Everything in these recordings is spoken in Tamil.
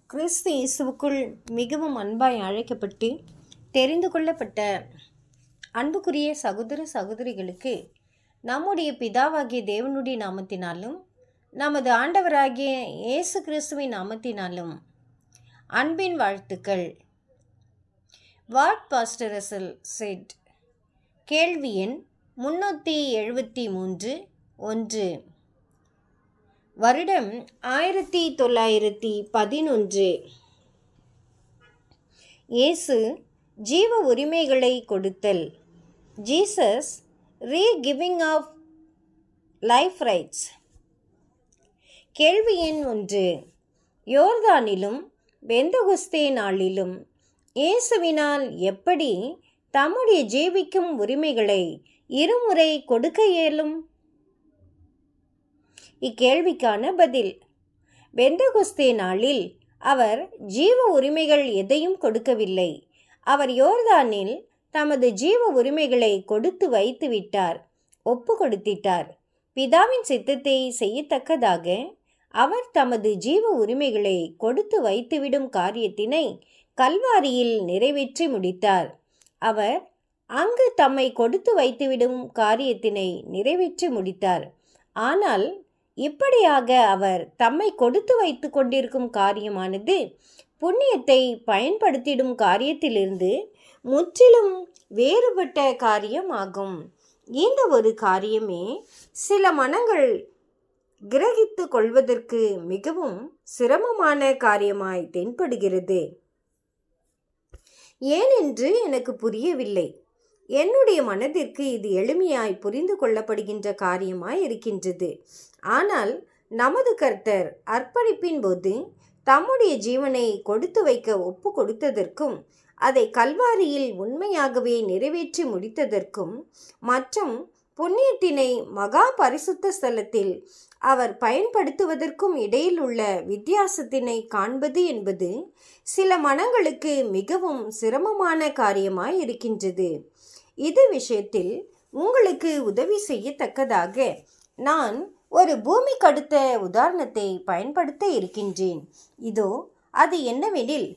கிறிஸ்து இயேசுவுக்குள் மிகவும் அன்பாய் அழைக்கப்பட்டு தெரிந்து கொள்ளப்பட்ட அன்புக்குரிய சகோதர சகோதரிகளுக்கு நம்முடைய பிதாவாகிய தேவனுடைய நாமத்தினாலும் நமது ஆண்டவராகிய இயேசு கிறிஸ்துவின் நாமத்தினாலும் அன்பின் வாழ்த்துக்கள் வாட் பாஸ்டரசல் செட் கேள்வி எண் முன்னூற்றி எழுபத்தி மூன்று ஒன்று வருடம் ஆயிரத்தி தொள்ளாயிரத்தி பதினொன்று இயேசு ஜீவ உரிமைகளை கொடுத்தல் Jesus re giving of life rights கேள்வி எண் ஒன்று யோர்தானிலும் பெந்தகுஸ்தே நாளிலும் இயேசுவினால் எப்படி தம்முடைய ஜீவிக்கும் உரிமைகளை இருமுறை கொடுக்க இயலும் இக்கேள்விக்கான பதில் பெந்தகுஸ்தே நாளில் அவர் ஜீவ உரிமைகள் எதையும் கொடுக்கவில்லை அவர் யோர்தானில் தமது ஜீவ உரிமைகளை கொடுத்து வைத்து விட்டார் ஒப்பு கொடுத்திட்டார் பிதாவின் சித்தத்தை செய்யத்தக்கதாக அவர் தமது ஜீவ உரிமைகளை கொடுத்து வைத்துவிடும் காரியத்தினை கல்வாரியில் நிறைவேற்றி முடித்தார் அவர் அங்கு தம்மை கொடுத்து வைத்துவிடும் காரியத்தினை நிறைவேற்றி முடித்தார் ஆனால் இப்படியாக அவர் தம்மை கொடுத்து வைத்து கொண்டிருக்கும் காரியமானது புண்ணியத்தை பயன்படுத்திடும் காரியத்திலிருந்து முற்றிலும் வேறுபட்ட காரியமாகும் இந்த ஒரு காரியமே சில மனங்கள் கிரகித்து கொள்வதற்கு மிகவும் சிரமமான காரியமாய் தென்படுகிறது ஏனென்று எனக்கு புரியவில்லை என்னுடைய மனதிற்கு இது எளிமையாய் புரிந்து கொள்ளப்படுகின்ற காரியமாய் இருக்கின்றது ஆனால் நமது கர்த்தர் அர்ப்பணிப்பின் போது தம்முடைய ஜீவனை கொடுத்து வைக்க ஒப்பு கொடுத்ததற்கும் அதை கல்வாரியில் உண்மையாகவே நிறைவேற்றி முடித்ததற்கும் மற்றும் புண்ணியத்தினை மகா பரிசுத்த ஸ்தலத்தில் அவர் பயன்படுத்துவதற்கும் இடையில் உள்ள வித்தியாசத்தினை காண்பது என்பது சில மனங்களுக்கு மிகவும் சிரமமான காரியமாய் இருக்கின்றது இது விஷயத்தில் உங்களுக்கு உதவி செய்யத்தக்கதாக நான் ஒரு பூமி கடுத்த உதாரணத்தை பயன்படுத்த இருக்கின்றேன் இதோ அது என்னவெனில்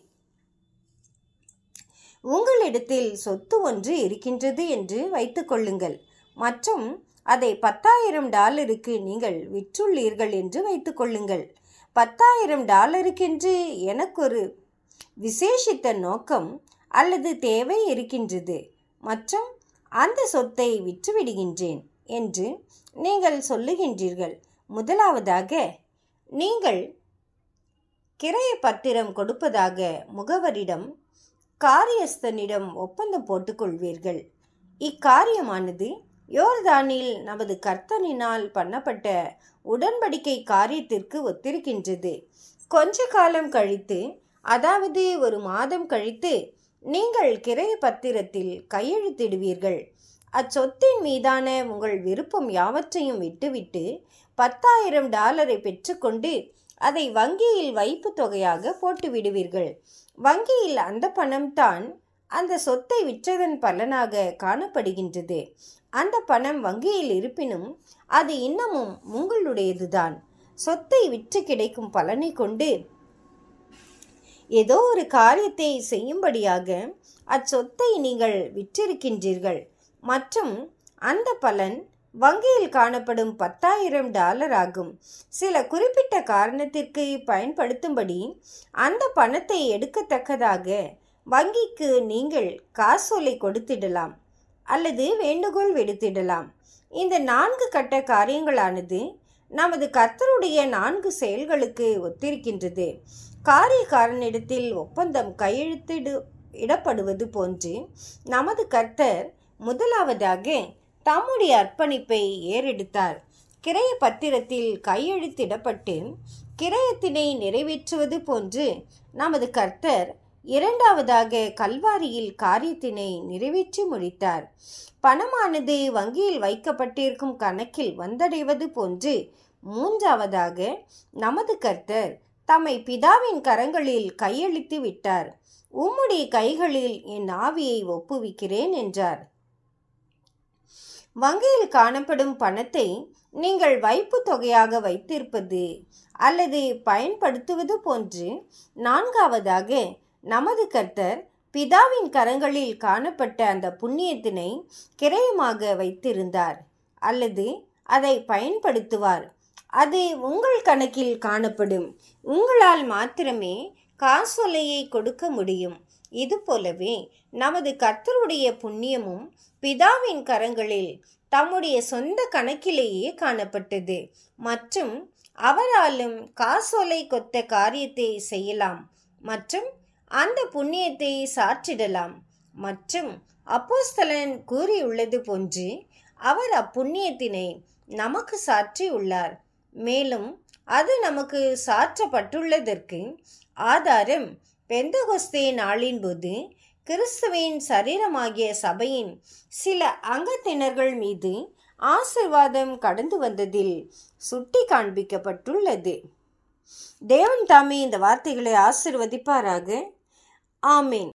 உங்களிடத்தில் சொத்து ஒன்று இருக்கின்றது என்று வைத்துக்கொள்ளுங்கள் மற்றும் அதை பத்தாயிரம் டாலருக்கு நீங்கள் விற்றுள்ளீர்கள் என்று வைத்துக்கொள்ளுங்கள் பத்தாயிரம் டாலருக்கென்று எனக்கொரு விசேஷித்த நோக்கம் அல்லது தேவை இருக்கின்றது மற்றும் அந்த சொத்தை விற்றுவிடுகின்றேன் என்று நீங்கள் சொல்லுகின்றீர்கள் முதலாவதாக நீங்கள் கிரைய பத்திரம் கொடுப்பதாக முகவரிடம் காரியஸ்தனிடம் ஒப்பந்தம் போட்டுக்கொள்வீர்கள் இக்காரியமானது யோர்தானில் நமது கர்த்தனினால் பண்ணப்பட்ட உடன்படிக்கை காரியத்திற்கு ஒத்திருக்கின்றது கொஞ்ச காலம் கழித்து அதாவது ஒரு மாதம் கழித்து நீங்கள் கிரைய பத்திரத்தில் கையெழுத்திடுவீர்கள் அச்சொத்தின் மீதான உங்கள் விருப்பம் யாவற்றையும் விட்டுவிட்டு பத்தாயிரம் டாலரை பெற்றுக்கொண்டு அதை வங்கியில் வைப்பு தொகையாக போட்டு விடுவீர்கள் வங்கியில் அந்த பணம்தான் அந்த சொத்தை விற்றதன் பலனாக காணப்படுகின்றது அந்த பணம் வங்கியில் இருப்பினும் அது இன்னமும் உங்களுடையதுதான் சொத்தை விற்று கிடைக்கும் பலனை கொண்டு ஏதோ ஒரு காரியத்தை செய்யும்படியாக அச்சொத்தை நீங்கள் விற்றிருக்கின்றீர்கள் மற்றும் அந்த பலன் வங்கியில் காணப்படும் பத்தாயிரம் டாலர் ஆகும் சில குறிப்பிட்ட காரணத்திற்கு பயன்படுத்தும்படி அந்த பணத்தை எடுக்கத்தக்கதாக வங்கிக்கு நீங்கள் காசோலை கொடுத்திடலாம் அல்லது வேண்டுகோள் விடுத்திடலாம் இந்த நான்கு கட்ட காரியங்களானது நமது கர்த்தருடைய நான்கு செயல்களுக்கு ஒத்திருக்கின்றது காரியக்காரனிடத்தில் ஒப்பந்தம் கையெழுத்திடு இடப்படுவது போன்று நமது கர்த்தர் முதலாவதாக தம்முடைய அர்ப்பணிப்பை ஏறெடுத்தார் கிரைய பத்திரத்தில் கையெழுத்திடப்பட்டு கிரயத்தினை நிறைவேற்றுவது போன்று நமது கர்த்தர் இரண்டாவதாக கல்வாரியில் காரியத்தினை நிறைவேற்றி முடித்தார் பணமானது வங்கியில் வைக்கப்பட்டிருக்கும் கணக்கில் வந்தடைவது போன்று மூன்றாவதாக நமது கர்த்தர் தம்மை பிதாவின் கரங்களில் கையளித்து விட்டார் உம்முடைய கைகளில் என் ஆவியை ஒப்புவிக்கிறேன் என்றார் வங்கியில் காணப்படும் பணத்தை நீங்கள் வைப்பு தொகையாக வைத்திருப்பது அல்லது பயன்படுத்துவது போன்று நான்காவதாக நமது கர்த்தர் பிதாவின் கரங்களில் காணப்பட்ட அந்த புண்ணியத்தினை கிரயமாக வைத்திருந்தார் அல்லது அதை பயன்படுத்துவார் அது உங்கள் கணக்கில் காணப்படும் உங்களால் மாத்திரமே காசோலையை கொடுக்க முடியும் இது போலவே நமது கர்த்தருடைய புண்ணியமும் பிதாவின் கரங்களில் தம்முடைய சொந்த கணக்கிலேயே காணப்பட்டது மற்றும் அவராலும் காசோலை கொத்த காரியத்தை செய்யலாம் மற்றும் அந்த புண்ணியத்தை சாற்றிடலாம் மற்றும் அப்போஸ்தலன் கூறியுள்ளது போன்று அவர் அப்புண்ணியத்தினை நமக்கு சாற்றியுள்ளார் மேலும் அது நமக்கு சாற்றப்பட்டுள்ளதற்கு ஆதாரம் பெந்தகொஸ்தே நாளின் போது கிறிஸ்துவின் சரீரமாகிய சபையின் சில அங்கத்தினர்கள் மீது ஆசிர்வாதம் கடந்து வந்ததில் சுட்டி காண்பிக்கப்பட்டுள்ளது தேவன் தாமே இந்த வார்த்தைகளை ஆசிர்வதிப்பாராக ஆமேன்